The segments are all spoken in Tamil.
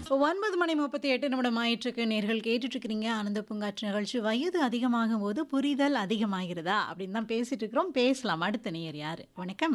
ஒன்பது மணி முப்பத்தி எட்டு நிமிடம் ஆயிற்றுக்கு நேர்கள் கேட்டுட்டு இருக்கிறீங்க ஆனந்த பூங்காற்று நிகழ்ச்சி வயது அதிகமாகும் போது புரிதல் அதிகமாகிறதா அப்படின்னு தான் பேசிட்டு இருக்கிறோம் பேசலாம் அடுத்த நேயர் யாரு வணக்கம்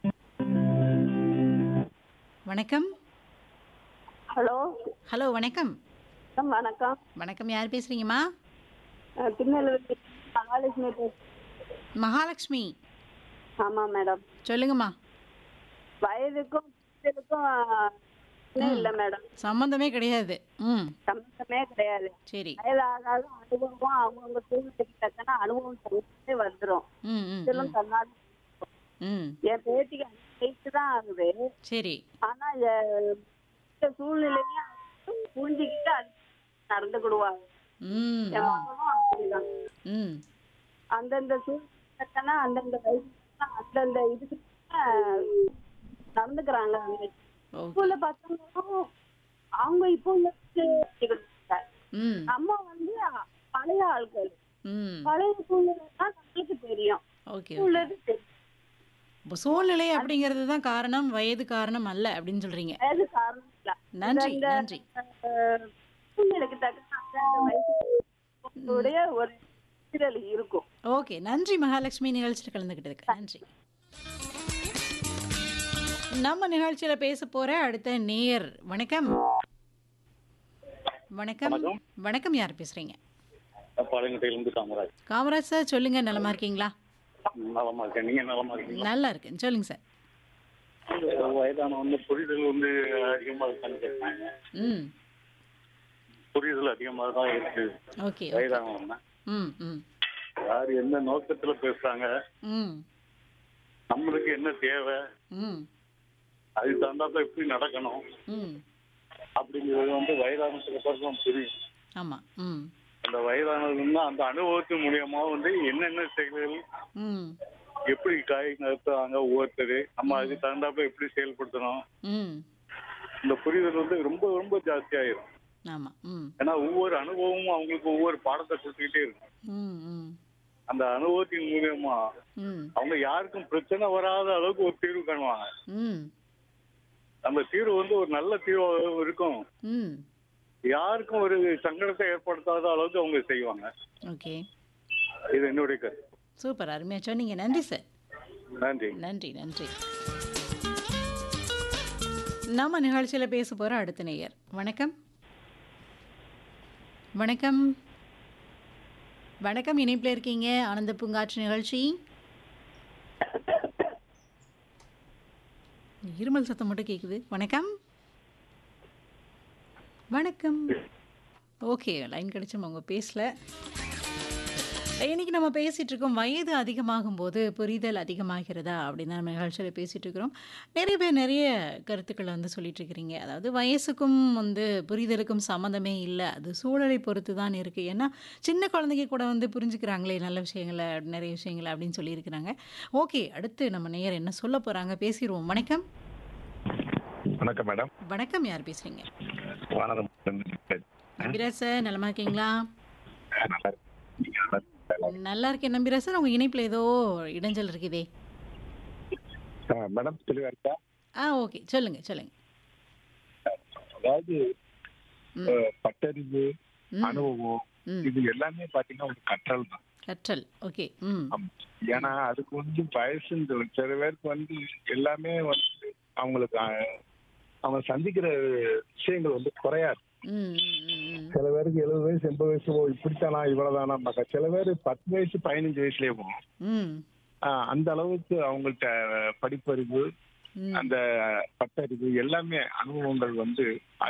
வணக்கம் ஹலோ ஹலோ வணக்கம் மேம் வணக்கம் வணக்கம் யார் பேசுறீங்கம்மா நான் திருநெல்வேலி மகாலட்சுமி பேசுறேன் மகாலட்சுமி ஆமாம் மேடம் சொல்லுங்கம்மா வயதுக்கும் இதுக்கும் ஒண்ணும் இல்லை மேடம் சம்மந்தமே கிடையாது ம் சம்மந்தமே கிடையாது சரி வயதாக அனுபவம் அவங்கவுங்க சூழ்நிலைக்கு தக்கன அனுபவம் தனித்தே வந்துடும் ம் ம் இதெல்லாம் தன்னாடி ம் என் பேத்திக்கு அஞ்சு வயசு தான் ஆகுது சரி ஆனா எ- இந்த சூழ்நிலையும் புரிஞ்சுக்கிட்டு அது நடந்துக்கிடுவாங்க ம் என் மகனும் அப்படிதான் ம் அந்தந்த சூழ்நிலை அந்தந்த வயசுக்கு அந்தந்த இதுக்கு நடந்துக்கிறாங்க அவங்க ஓகே ஸ்கூல்ல பசங்களும் அவங்க இப்போ உள்ள சொல்லிக்கிட்டு ம் நம்ம வந்து பழைய ஆட்கள் ம் பழைய சூழ்நிலை தான் நம்மளுக்கு தெரியும் ஓகே ஸ்கூல்ல இருந்து தெரியும் இப்போ சூழ்நிலை அப்படிங்கிறது தான் காரணம் வயது காரணம் அல்ல அப்படின்னு சொல்றீங்க வயது காரணம் இல்ல நன்றி இந்த- நன்றி அஹ், சூழ்நிலைக்கு தக்க அந்தந்த வயசுடைய ஒரு சீரழி இருக்கும் ஓகே நன்றி மகாலட்சுமி நிகழ்ச்சியில் கலந்துக்கிட்டதுக்கு நன்றி நம்ம நிகழ்ச்சியில பேச போற அடுத்த நேயர் வணக்கம் வணக்கம் வணக்கம் யார் பேசுறீங்க பாளையங்கோட்டையிலிருந்து காமராஜ் காமராஜ் சார் சொல்லுங்க நலமா இருக்கீங்களா நலமா இருக்கேன் நீங்க நலமா இருக்கீங்களா நல்லா இருக்கேன் சொல்லுங்க சார் வயதான வந்து புரிதல் வந்து அதிகமா இருக்கான்னு கேட்டாங்க ம் புரிதல் அதிகமாக தான் இருக்கு ஓகே வயதானவங்க ம் ம் யார் எந்த நோக்கத்துல பேசுறாங்க ம் நம்மளுக்கு என்ன தேவை ம் அதுக்கு தகுந்தாப்ப எப்படி நடக்கணும் ம் அப்படிங்கிறது வந்து வயதானத்துக்கு அப்புறம் தான் புரியும் ஆமாம் ம் அந்த வயதானதுன்னா அந்த அனுபவத்தின் மூலியமா வந்து என்னென்ன செயல்கள் ம் எப்படி காய் நடத்துறாங்க ஒவ்வொருத்தர் நம்ம அதுக்கு தகுந்தாப்ப எப்படி செயல்படுத்தணும் ம் இந்த புரிதல் வந்து ரொம்ப ரொம்ப ஜாஸ்தியாயிரும் ஆமாம் ம் ஏன்னா ஒவ்வொரு அனுபவமும் அவங்களுக்கு ஒவ்வொரு பாடத்தை கொடுத்துக்கிட்டே இருக்கும் ம் ம் அந்த அனுபவத்தின் மூலியமா ம் அவங்க யாருக்கும் பிரச்சனை வராத அளவுக்கு ஒரு தீர்வு காணுவாங்க ம் அந்த தீர்வு வந்து ஒரு நல்ல தீர்வாக இருக்கும் ம் யாருக்கும் ஒரு சங்கடத்தை ஏற்படுத்தாத அளவுக்கு அவங்க செய்வாங்க ஓகே இது என்னுடைய கருத்து சூப்பர் அருமையாக சொன்னீங்க நன்றி சார் நன்றி நன்றி நன்றி நம்ம நிகழ்ச்சியில் பேச போகிற அடுத்த நேயர் வணக்கம் வணக்கம் வணக்கம் இணைப்பில் இருக்கீங்க ஆனந்த பூங்காற்று நிகழ்ச்சி இருமல் சத்தம் மட்டும் கேட்குது வணக்கம் வணக்கம் ஓகே லைன் கிடைச்சும் அவங்க பேசல இன்னைக்கு நம்ம பேசிட்டு இருக்கோம் வயது அதிகமாகும் போது புரிதல் அதிகமாகிறதா அப்படின்னு நம்ம நிகழ்ச்சியில் பேசிட்டு இருக்கிறோம் நிறைய பேர் நிறைய கருத்துக்களை வந்து சொல்லிட்டு இருக்கிறீங்க அதாவது வயசுக்கும் வந்து புரிதலுக்கும் சம்மந்தமே இல்லை அது சூழலை பொறுத்து தான் இருக்குது ஏன்னா சின்ன குழந்தைங்க கூட வந்து புரிஞ்சுக்கிறாங்களே நல்ல விஷயங்களை நிறைய விஷயங்களை அப்படின்னு சொல்லியிருக்கிறாங்க ஓகே அடுத்து நம்ம நேயர் என்ன சொல்ல போகிறாங்க பேசிடுவோம் வணக்கம் வணக்கம் மேடம் வணக்கம் யார் பேசுகிறீங்க வணக்கம் நம்பிராஜ் சார் நலமா இருக்கீங்களா நல்லா இருக்கு. நீங்க நல்லா இருக்கீங்களா? நல்லா இருக்கேன் நம்பிராஜ் சார் உங்கள் இணைப்பில் ஏதோ இடைஞ்சல் இருக்குதே ஆ, மேடம் தெளிவா இருக்கா ஆ ஓகே சொல்லுங்க சொல்லுங்க அதாவது ம். அஹ், பட்டறிவு ம். அனுபவம் ம் இது எல்லாமே பாத்தீங்கன்னா ஒரு கற்றல் தான் கற்றல் ஓகே ம் ஆமா. ஏன்னா அதுக்கு வந்து வயசுன்னு சொல்லு. சில பேருக்கு வந்து எல்லாமே வந்து அவங்களுக்கு அஹ், அவங்க சந்திக்கிற விஷயங்கள் வந்து குறையாது ம் ம், ம், ம். சில பேருக்கு எழுபது வயசு எண்பது வயசு ஓ இப்படித்தானா இவ்வளவுதானா பார்க்க சில பேர் பத்து வயசு பதினஞ்சு வயசுலயே போகும் ம் ஆஹ், அந்த அளவுக்கு அவங்கள்ட்ட படிப்பறிவு ம் அந்த பட்டறிவு எல்லாமே அனுபவங்கள் வந்து